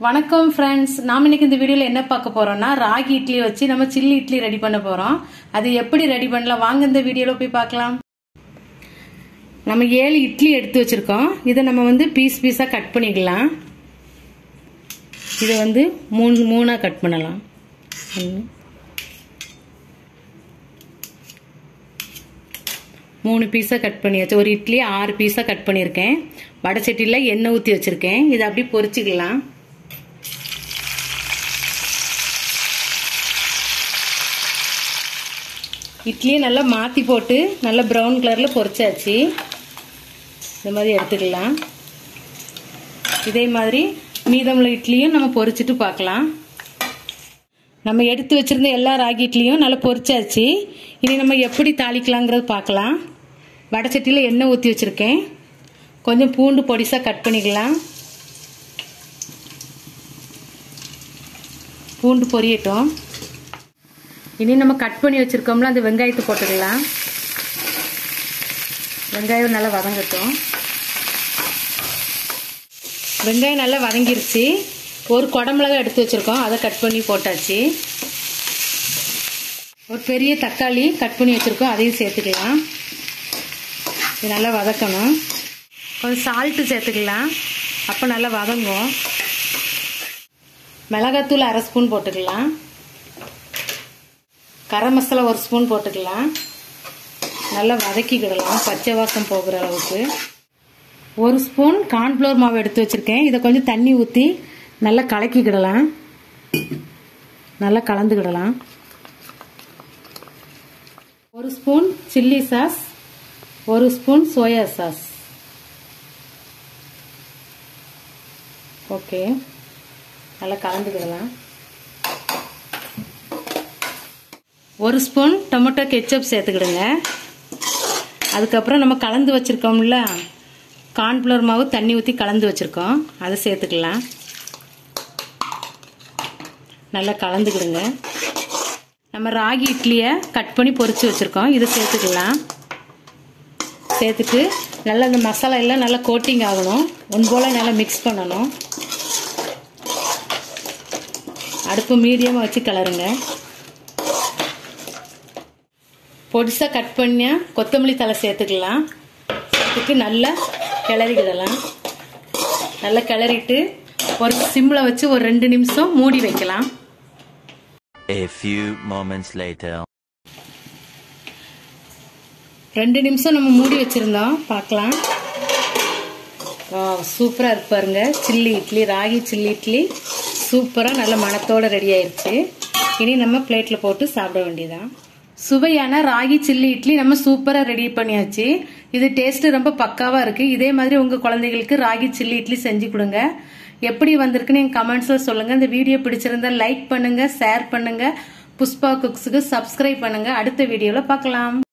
வணக்கம் ஃப்ரெண்ட்ஸ் நாம இன்னைக்கு இந்த வீடியோல என்ன பார்க்க போறோம்னா ராகி இட்லி வச்சு நம்ம சில்லி இட்லி ரெடி பண்ண போறோம் அது எப்படி ரெடி பண்ணலாம் வாங்க இந்த வீடியோல போய் பார்க்கலாம் நம்ம ஏழு இட்லி எடுத்து வச்சிருக்கோம் இதை நம்ம வந்து பீஸ் பீஸா கட் பண்ணிக்கலாம் இதை வந்து மூணு மூணா கட் பண்ணலாம் ஒன்று மூணு பீஸாக கட் பண்ணியாச்சு ஒரு இட்லி ஆறு பீஸாக கட் பண்ணியிருக்கேன் வடை சட்டியில் எண்ணெய் ஊற்றி வச்சுருக்கேன் இதை அப்படியே பொரிச்சிக்கலாம் இட்லியை நல்லா மாற்றி போட்டு நல்லா ப்ரௌன் கலரில் பொரிச்சாச்சு இந்த மாதிரி எடுத்துக்கலாம் இதே மாதிரி மீதமுள்ள இட்லியும் நம்ம பொரிச்சிட்டு பார்க்கலாம் நம்ம எடுத்து வச்சிருந்த எல்லா ராகி இட்லியும் நல்லா பொரிச்சாச்சு இனி நம்ம எப்படி தாளிக்கலாங்கிறது பார்க்கலாம் வடை சட்டியில் எண்ணெய் ஊற்றி வச்சுருக்கேன் கொஞ்சம் பூண்டு பொடிசாக கட் பண்ணிக்கலாம் பூண்டு பொரியட்டும் இனி நம்ம கட் பண்ணி வச்சுருக்கோம்ல அந்த வெங்காயத்தை போட்டுக்கலாம் வெங்காயம் நல்லா வதங்கட்டும் வெங்காயம் நல்லா வதங்கிருச்சு ஒரு குடமிளகா எடுத்து வச்சுருக்கோம் அதை கட் பண்ணி போட்டாச்சு ஒரு பெரிய தக்காளி கட் பண்ணி வச்சுருக்கோம் அதையும் சேர்த்துக்கலாம் இது நல்லா வதக்கணும் கொஞ்சம் சால்ட்டு சேர்த்துக்கலாம் அப்போ நல்லா வதங்கும் மிளகாத்தூள் அரை ஸ்பூன் போட்டுக்கலாம் கரம் மசாலா ஒரு ஸ்பூன் போட்டுக்கலாம் நல்லா வதக்கிக்கிடலாம் பச்சை வாசம் போகிற அளவுக்கு ஒரு ஸ்பூன் கார்ன்ஃப்ளவர் மாவு எடுத்து வச்சுருக்கேன் இதை கொஞ்சம் தண்ணி ஊற்றி நல்லா கலக்கிக்கிடலாம் நல்லா கலந்துக்கிடலாம் ஒரு ஸ்பூன் சில்லி சாஸ் ஒரு ஸ்பூன் சோயா சாஸ் ஓகே நல்லா கலந்துக்கிடலாம் ஒரு ஸ்பூன் டொமேட்டோ கெச்சப் சேர்த்துக்கிடுங்க அதுக்கப்புறம் நம்ம கலந்து வச்சுருக்கோம்ல கார்ன்ஃப்ளவர் மாவு தண்ணி ஊற்றி கலந்து வச்சுருக்கோம் அதை சேர்த்துக்கலாம் நல்லா கலந்துக்கிடுங்க நம்ம ராகி இட்லியை கட் பண்ணி பொரிச்சு வச்சுருக்கோம் இதை சேர்த்துக்கலாம் சேர்த்துட்டு நல்லா இந்த மசாலா எல்லாம் நல்லா கோட்டிங் ஆகணும் ஒன் போல் நல்லா மிக்ஸ் பண்ணணும் அடுப்பு மீடியமாக வச்சு கிளறுங்க பொடிசாக கட் பண்ண கொத்தமல்லி தலை சேர்த்துக்கலாம் சேர்த்துட்டு நல்லா கிளறிக்கிடலாம் நல்லா கிளறிட்டு ஒரு சிம்மில் வச்சு ஒரு ரெண்டு நிமிஷம் மூடி வைக்கலாம் A few moments later. ரெண்டு நிமிஷம் நம்ம மூடி வச்சுருந்தோம் பார்க்கலாம் சூப்பராக இருப்பாருங்க சில்லி இட்லி ராகி சில்லி இட்லி சூப்பராக நல்ல மணத்தோடு ரெடி ஆயிடுச்சு இனி நம்ம பிளேட்டில் போட்டு சாப்பிட வேண்டியதான் சுவையான ராகி சில்லி இட்லி நம்ம சூப்பராக ரெடி பண்ணியாச்சு இது டேஸ்ட் ரொம்ப பக்காவாக இருக்குது இதே மாதிரி உங்கள் குழந்தைகளுக்கு ராகி சில்லி இட்லி செஞ்சு கொடுங்க எப்படி வந்திருக்குன்னு என் கமெண்ட்ஸில் சொல்லுங்கள் இந்த வீடியோ பிடிச்சிருந்தா லைக் பண்ணுங்கள் ஷேர் பண்ணுங்கள் புஷ்பா குக்ஸுக்கு சப்ஸ்கிரைப் பண்ணுங்கள் அடுத்த வீடியோவில் பார்க்கலாம்